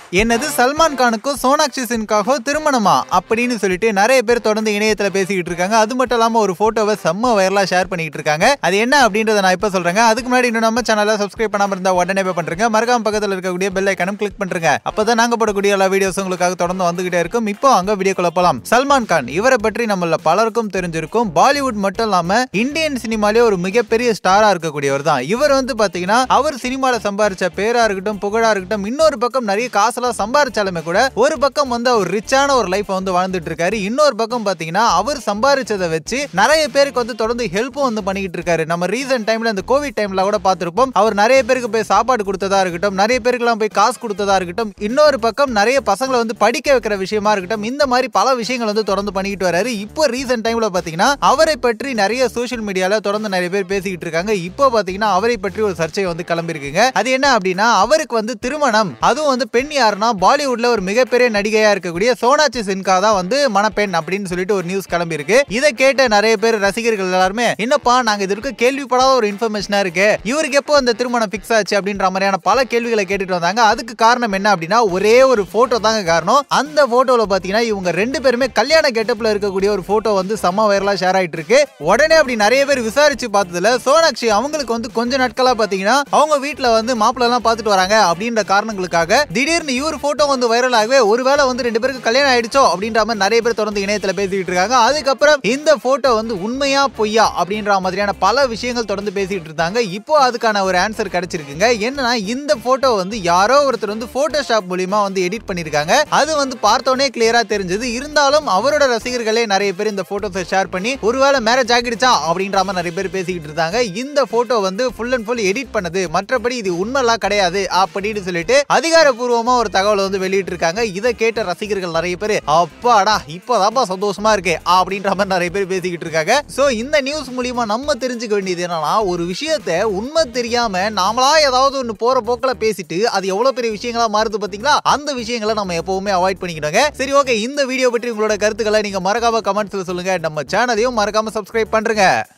என்னது சல்மான் கானுக்கும் சோனாக்ஷி சின்காகோ திருமணமா அப்படின்னு சொல்லிட்டு நிறைய பேர் தொடர்ந்து இணையத்துல பேசிக்கிட்டு இருக்காங்க அது மட்டும் இல்லாம ஒரு போட்டோவை செம்ம வைரலா ஷேர் பண்ணிட்டு இருக்காங்க அது என்ன அப்படின்றத நான் இப்ப சொல்றேங்க அதுக்கு முன்னாடி இன்னும் நம்ம சேனலை சப்ஸ்கிரைப் பண்ணாம இருந்தா உடனே போய் பண்றீங்க மறக்காம பக்கத்துல இருக்கக்கூடிய பெல் ஐக்கனும் கிளிக் பண்றீங்க அப்பதான் நாங்க போடக்கூடிய எல்லா வீடியோஸ் உங்களுக்காக தொடர்ந்து வந்துகிட்டே இருக்கும் இப்போ அங்க வீடியோக்குள்ள போலாம் சல்மான் கான் இவரை பற்றி நம்மள பலருக்கும் தெரிஞ்சிருக்கும் பாலிவுட் மட்டும் இல்லாம இந்தியன் சினிமாலே ஒரு மிகப்பெரிய ஸ்டாரா இருக்கக்கூடியவர் தான் இவர் வந்து பாத்தீங்கன்னா அவர் சினிமால சம்பாரிச்ச பேரா இருக்கட்டும் புகழா இருக்கட்டும் இன்னொரு பக்கம் நிறைய காசெல்லாம் சம்பாரிச்சாலுமே கூட ஒரு பக்கம் வந்து அவர் ரிச்சான ஒரு லைஃப் வந்து வாழ்ந்துட்டு இருக்காரு இன்னொரு பக்கம் பாத்தீங்கன்னா அவர் சம்பாரிச்சதை வச்சு நிறைய பேருக்கு வந்து தொடர்ந்து ஹெல்ப்பும் வந்து பண்ணிக்கிட்டு இருக்காரு நம்ம ரீசன்ட் டைம்ல இந்த கோவிட் டைம்ல கூட பார்த்திருப்போம் அவர் நிறைய பேருக்கு போய் சாப்பாடு கொடுத்ததா இருக்கட்டும் நிறைய பேருக்குலாம் போய் காசு கொடுத்ததா இருக்கட்டும் இன்னொரு பக்கம் நிறைய பசங்களை வந்து படிக்க வைக்கிற விஷயமா இருக்கட்டும் இந்த மாதிரி பல விஷயங்கள் வந்து தொடர்ந்து பண்ணிக்கிட்டு வராரு இப்போ ரீசெண்ட் டைம்ல பாத்தீங்கன்னா அவரை பற்றி நிறைய சோஷியல் மீடியால தொடர்ந்து நிறைய பேர் பேசிக்கிட்டு இருக்காங்க இப்போ பாத்தீங்கன்னா அவரை பற்றி ஒரு சர்ச்சை வந்து கிளம்பியிருக்குங்க அது என்ன அப்படின்னா அவருக்கு வந்து திருமணம் அதுவும் வந்து பெண் யாருன்னா பாலிவுட்ல ஒரு மிகப்பெரிய நடிகையா இருக்கக்கூடிய சோனாட்சி சின்கா தான் வந்து மணப்பெண் அப்படின்னு சொல்லிட்டு ஒரு நியூஸ் கிளம்பி இருக்கு இதை கேட்ட நிறைய பேர் ரசிகர்கள் எல்லாருமே என்னப்பா நாங்க இதற்கு கேள்விப்படாத ஒரு இன்ஃபர்மேஷனா இருக்கு இவருக்கு எப்போ அந்த திருமணம் ஃபிக்ஸ் ஆச்சு அப்படின்ற மாதிரியான பல கேள்விகளை கேட்டுட்டு வந்தாங்க அதுக்கு காரணம் என்ன அப்படின்னா ஒரே ஒரு போட்டோ தாங்க காரணம் அந்த போட்டோல பாத்தீங்கன்னா இவங்க ரெண்டு பேருமே கல்யாண கெட்டப்ல இருக்கக்கூடிய ஒரு போட்டோ வந்து செம்ம வைரலா ஷேர் ஆயிட்டு இருக்கு உடனே அப்படி நிறைய பேர் விசாரிச்சு பார்த்ததுல சோனாக்ஷி அவங்களுக்கு வந்து கொஞ்ச நாட்களா பாத்தீங்கன்னா அவங்க வீட்ல வந்து மாப்பிள்ள எல்லாம் பார்த்துட்டு வராங்க அப்படின்ற காரணங்களுக்காக திடீர்னு இவர் போட்டோ வந்து வைரல் ஆகவே ஒருவேளை வந்து ரெண்டு பேருக்கு கல்யாணம் ஆயிடுச்சோ அப்படின்ற மாதிரி நிறைய பேர் தொடர்ந்து இணையத்துல பேசிட்டு இருக்காங்க அதுக்கப்புறம் இந்த போட்டோ வந்து உண்மையா பொய்யா அப்படின்ற மாதிரியான பல விஷயங்கள் தொடர்ந்து பேசிட்டு இருந்தாங்க இப்போ அதுக்கான ஒரு ஆன்சர் கிடைச்சிருக்குங்க என்னன்னா இந்த போட்டோ வந்து யாரோ ஒருத்தர் வந்து போட்டோஷாப் மூலியமா வந்து எடிட் பண்ணிருக்காங்க அது வந்து பார்த்தோன்னே கிளியரா தெரிஞ்சது இருந்தாலும் அவரோட ரசிகர்களே நிறைய பேர் இந்த போட்டோஸை ஷேர் பண்ணி ஒருவேளை மேரேஜ் ஆகிடுச்சா அப்படின்ற மாதிரி நிறைய பேர் பேசிக்கிட்டு இருந்தாங்க இந்த போட்டோ வந்து ஃபுல் அண்ட் ஃபுல் எடிட் பண்ணது மற்றபடி இது உண்மைலாம் கிடையாது அப்படின்னு சொல்லிட்டு அதிகாரப்பூர்வமா ஒரு தகவலை வந்து வெளியிட்டு இருக்காங்க இதை கேட்ட ரசிகர்கள் நிறைய பேர் அப்பாடா இப்போதாப்பா சந்தோஷமா இருக்கு அப்படின்ற மாதிரி நிறைய பேர் பேசிக்கிட்டு இருக்காங்க சோ இந்த நியூஸ் மூலியமா நம்ம தெரிஞ்சுக்க வேண்டியது என்னன்னா ஒரு விஷயத்த உண்மை தெரியாம நாமளா ஏதாவது ஒண்ணு போற போக்குல பேசிட்டு அது எவ்வளவு பெரிய விஷயங்களா மாறுது பாத்தீங்களா அந்த விஷயங்களை நம்ம எப்பவுமே அவாய்ட் பண்ணிக்கணுங்க சரி ஓகே இந்த வீடியோ பற்றி உங்களோட கருத்துக்களை நீங்க மறக்காம கமெண்ட்ஸ்ல சொல்லுங்க நம்ம சேனலையும் மறக்காம சப்ஸ்கிரைப் பண்றேங்க